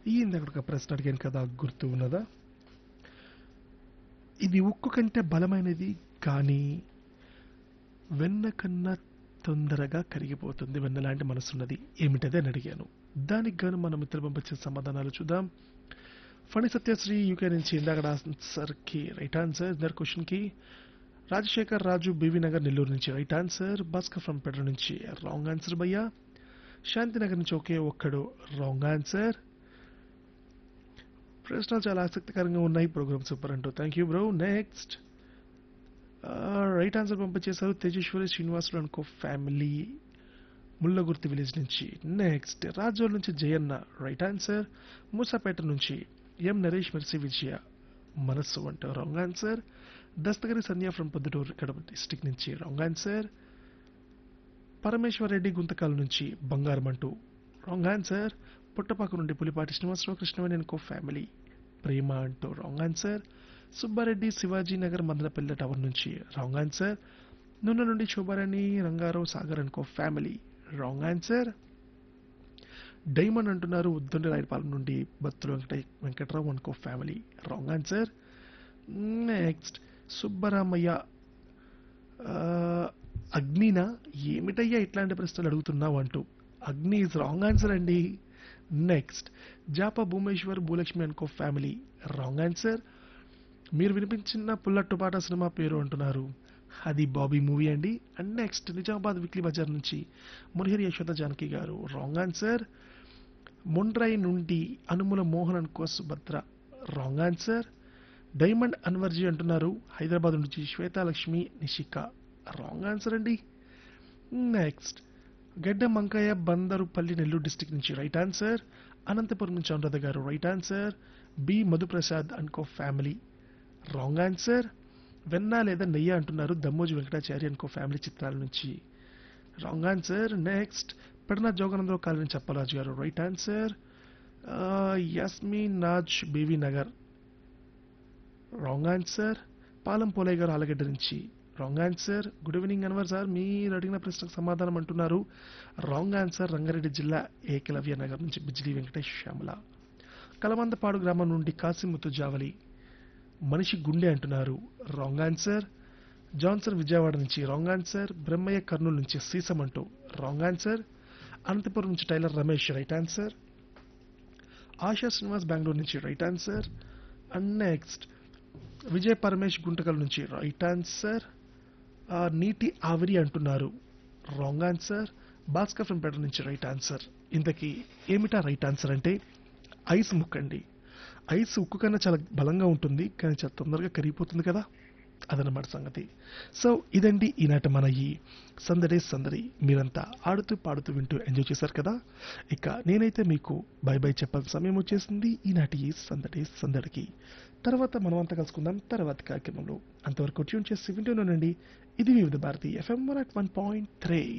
ఈ ఇందాక ఒక ప్రశ్న అడిగాను కదా గుర్తు ఉన్నదా ఇది ఉక్కు కంటే బలమైనది కానీ వెన్న కన్నా తొందరగా కరిగిపోతుంది వెన్న లాంటి మనసున్నది ఏమిటది అని అడిగాను దానికి గాను మన మిత్రులు పంపించిన సమాధానాలు చూద్దాం ఫణి సత్యశ్రీ యూకే నుంచి ఇందాక ఆన్సర్కి రైట్ ఆన్సర్ ఇద్దరు క్వశ్చన్కి రాజశేఖర్ రాజు బీవీ నగర్ Nagar Nellore right answer Bhaskar from పెడ్ర నుంచి రాంగ్ ఆన్సర్ భయ్యా శాంతినగర్ నుంచి ఒకే ఒక్కడు రాంగ్ ఆన్సర్ ప్రశ్నలు చాలా ఆసక్తికరంగా ఉన్నాయి ప్రోగ్రామ్ సూపర్ అంటూ thank you bro next right answer పంపించేశారు తేజేశ్వరి శ్రీనివాసులు అనుకో ఫ్యామిలీ ముల్లగుర్తి విలేజ్ నుంచి నెక్స్ట్ రాజోల్ నుంచి జయన్న రైట్ ఆన్సర్ మూసాపేట నుంచి ఎం నరేష్ మెర్సి విజయ మనస్సు అంటే wrong answer Dastagiri Sandhya from Proddatur Kadapa district నుంచి రాంగ్ ఆన్సర్ పరమేశ్వర్ రెడ్డి గుంతకాల నుంచి బంగారం అంటూ రాంగ్ ఆన్సర్ పుట్టపాకు నుండి పులిపాటి శ్రీనివాసరావు కృష్ణవేణి అనుకో ఫ్యామిలీ ప్రేమ అంటూ wrong answer Subba Reddy Shivaji Nagar Madanapalle tower నుంచి రాంగ్ ఆన్సర్ నూనె నుండి శోభారాణి రంగారావు సాగర్ అనుకో ఫ్యామిలీ రాంగ్ ఆన్సర్ డైమండ్ అంటున్నారు ఉద్దండి రాయపాలెం నుండి బత్తులు వెంకట వెంకట్రావు అనుకో family wrong answer next Subbaramaiah ఆ, అగ్నినా ఏమిటయ్యా ఇట్లాంటి ప్రశ్నలు అడుగుతున్నావు అంటూ అగ్ని ఇస్ రాంగ్ ఆన్సర్ అండి నెక్స్ట్ జాపా భూమేశ్వర్ భూలక్ష్మి అనుకో ఫ్యామిలీ రాంగ్ ఆన్సర్ మీరు వినిపించిన పుల్లట్టుపాట సినిమా పేరు అంటున్నారు అది బాబీ మూవీ అండి అండ్ నెక్స్ట్ నిజామాబాద్ వీక్లీ బజార్ నుంచి మునిహరి యశోద జానకి గారు రాంగ్ ఆన్సర్ మొండ్రై నుండి అనుముల మోహన్ అనుకో సుభద్ర రాంగ్ ఆన్సర్ డైమండ్ అన్వర్జీ అంటున్నారు హైదరాబాద్ నుంచి శ్వేతాలక్ష్మి నిషిక రాంగ్ ఆన్సర్ అండి నెక్స్ట్ గడ్డ మంకాయ బందరుపల్లి నెల్లూరు డిస్టిక్ నుంచి రైట్ ఆన్సర్ అనంతపురం నుంచి అనురాధ గారు రైట్ ఆన్సర్ బి మధుప్రసాద్ అనుకో ఫ్యామిలీ రాంగ్ ఆన్సర్ వెన్న లేదా నెయ్యి అంటున్నారు దమ్మోజు వెంకటాచారి అనుకో ఫ్యామిలీ చిత్రాల నుంచి wrong answer next Pedana Joganandarao colony Chepparaju garu right answer Yasmeen Naaz baby Nagar wrong answer Palam Polaiah garu Allagadda నుంచి wrong answer good evening Anwar sir మీరు అడిగిన ప్రశ్నకు సమాధానం అంటున్నారు రాంగ్ ఆన్సర్ రంగారెడ్డి జిల్లా ఏకలవ్య నగర్ నుంచి బిజ్లీ వెంకటేష్ శ్యామల కలమందపాడు గ్రామం నుండి కాసిముత్తు జావలి మనిషి గుండె అంటున్నారు రాంగ్ ఆన్సర్ జాన్సన్ విజయవాడ నుంచి రాంగ్ ఆన్సర్ బ్రహ్మయ్య కర్నూలు నుంచి సీసం అంటూ రాంగ్ ఆన్సర్ అనంతపురం నుంచి tailor Ramesh right answer Asha Srinivas Bengaluru నుంచి right answer and next Vijay Paramesh Guntakal నుంచి రైట్ ఆన్సర్ నీటి ఆవిరి అంటున్నారు రాంగ్ ఆన్సర్ భాస్కర్ ఫ్రమ్ పెటర్ నుంచి రైట్ ఆన్సర్ ఇంతకీ ఏమిటా రైట్ ఆన్సర్ అంటే ఐస్ ముక్కండి ఐస్ ఉక్కు కన్నా చాలా బలంగా ఉంటుంది కానీ చాలా తొందరగా కరిగిపోతుంది కదా అదనమాట సంగతి సో ఇదండి ఈనాటి మన ఈ సందడే సందడి మీరంతా ఆడుతూ పాడుతూ వింటూ ఎంజాయ్ చేశారు కదా ఇక నేనైతే మీకు బై బై చెప్పాల్సిన సమయం వచ్చేసింది ఈనాటి ఈ సందడి సందడికి తర్వాత మనమంతా కలుసుకుందాం తర్వాత కార్యక్రమంలో అంతవరకు ట్యూన్ చేసి వింటూనండి ఇది Vividh Bharati FM one point three